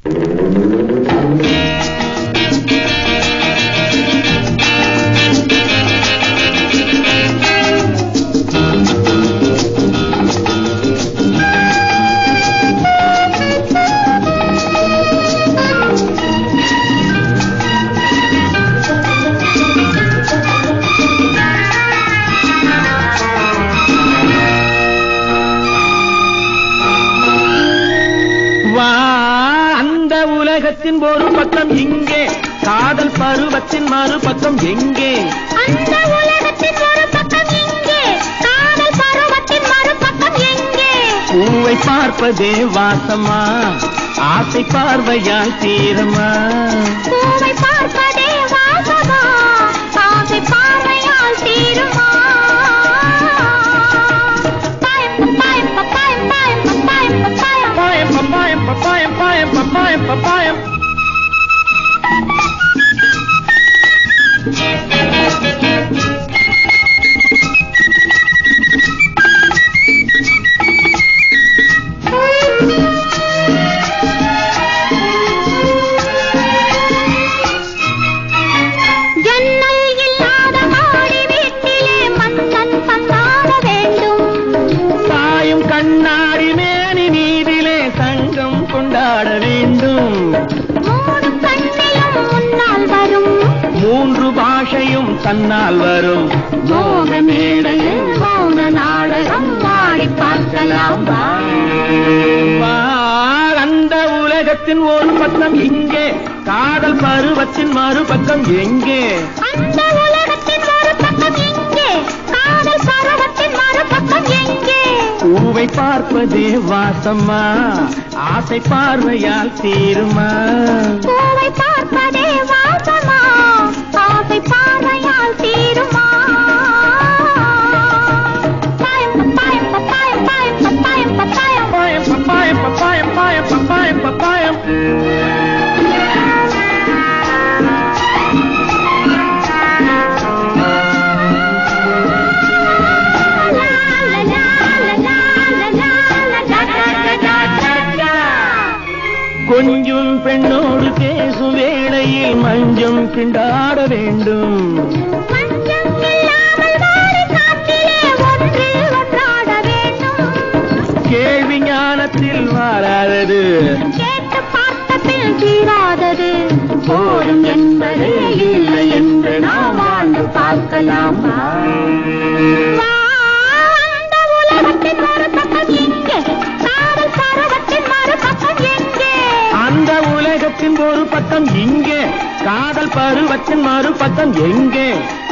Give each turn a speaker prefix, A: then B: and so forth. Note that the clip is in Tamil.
A: வா அந்த உலகத்தின் ஒரு பக்கம் இங்கே காதல் பருவத்தின் மறுபக்கம் எங்கே
B: அந்த உலகத்தின் ஒரு பக்கம் இங்கே காதல் பருவத்தின் மறுபக்கம் எங்கே
A: பூவை பார்ப்பதே வாசமா ஆசை பார்வையால் தீரமா
B: பூவை பார்ப்பதே வாசமா ஆசை பார்வையால் தீருமா பாயம் பாயம் பாயம் பாயம் பாயம் பாயம்
A: பாயம் பப்பாயம் பப்பாயம் பாயம் பப்பாயம் பப்பாயம்
B: ஜன்னல் இல்லாத மாடி வீட்டிலே மன்னன் பந்தாட வேண்டும்
A: சாயும் கண்ணாடி மேனி நீரிலே சங்கம் கொண்டாட வேண்டும்
B: மூணு கண்ணிலும் முன்னால் வரும்
A: மூன்று பாஷையும் தன்னால் வரும்
B: மோக மேடையில் மௌன நாடகம் ஆடி பார்க்கலாம் வா.
A: வா, அந்த உலகத்தின் ஒரு பக்கம் இங்கே காதல் பருவத்தின் மறுபக்கம் எங்கே
B: அந்த உலகத்தின் ஒரு பக்கம் எங்கே காதல் பருவத்தின் மறுபக்கம் எங்கே
A: பூவை பார்ப்பதே வாசம்மா ஆசை பார்வையால் தீருமா
B: பூவை பார்ப்பதே வாசமா ஆசை பார்வையால் தீருமா பாயம் பாயம் பாயம் பாயம் பாயம் பாயம்
A: பாயம் பப்பாயம் பப்பாயம் பாயம் பப்பாயம் பப்பாயம் கொஞ்சம் பெண்ணோடு பேசும் வேளையில் மஞ்சம் திண்டாட வேண்டும்
B: மஞ்சள் இல்லாமல் வாடி காற்றிலே ஒன்று ஒன்றாட வேண்டும்
A: கேள்வி ஞானத்தில் வாராதது
B: கேட்டு பார்த்த பின் தீராதது போதும் என்பது இல்லை என்று நாம் வாழ்ந்து பார்க்கலாம் வா. வா, அந்த உலகத்தின் மறுபக்கம் எங்கே காதல் பருவத்தின் மறுபக்கம் எங்கே
A: அந்த உலகத்தின் ஒரு பக்கம் இங்கே காதல் பருவத்தின் மறுபக்கம் எங்கே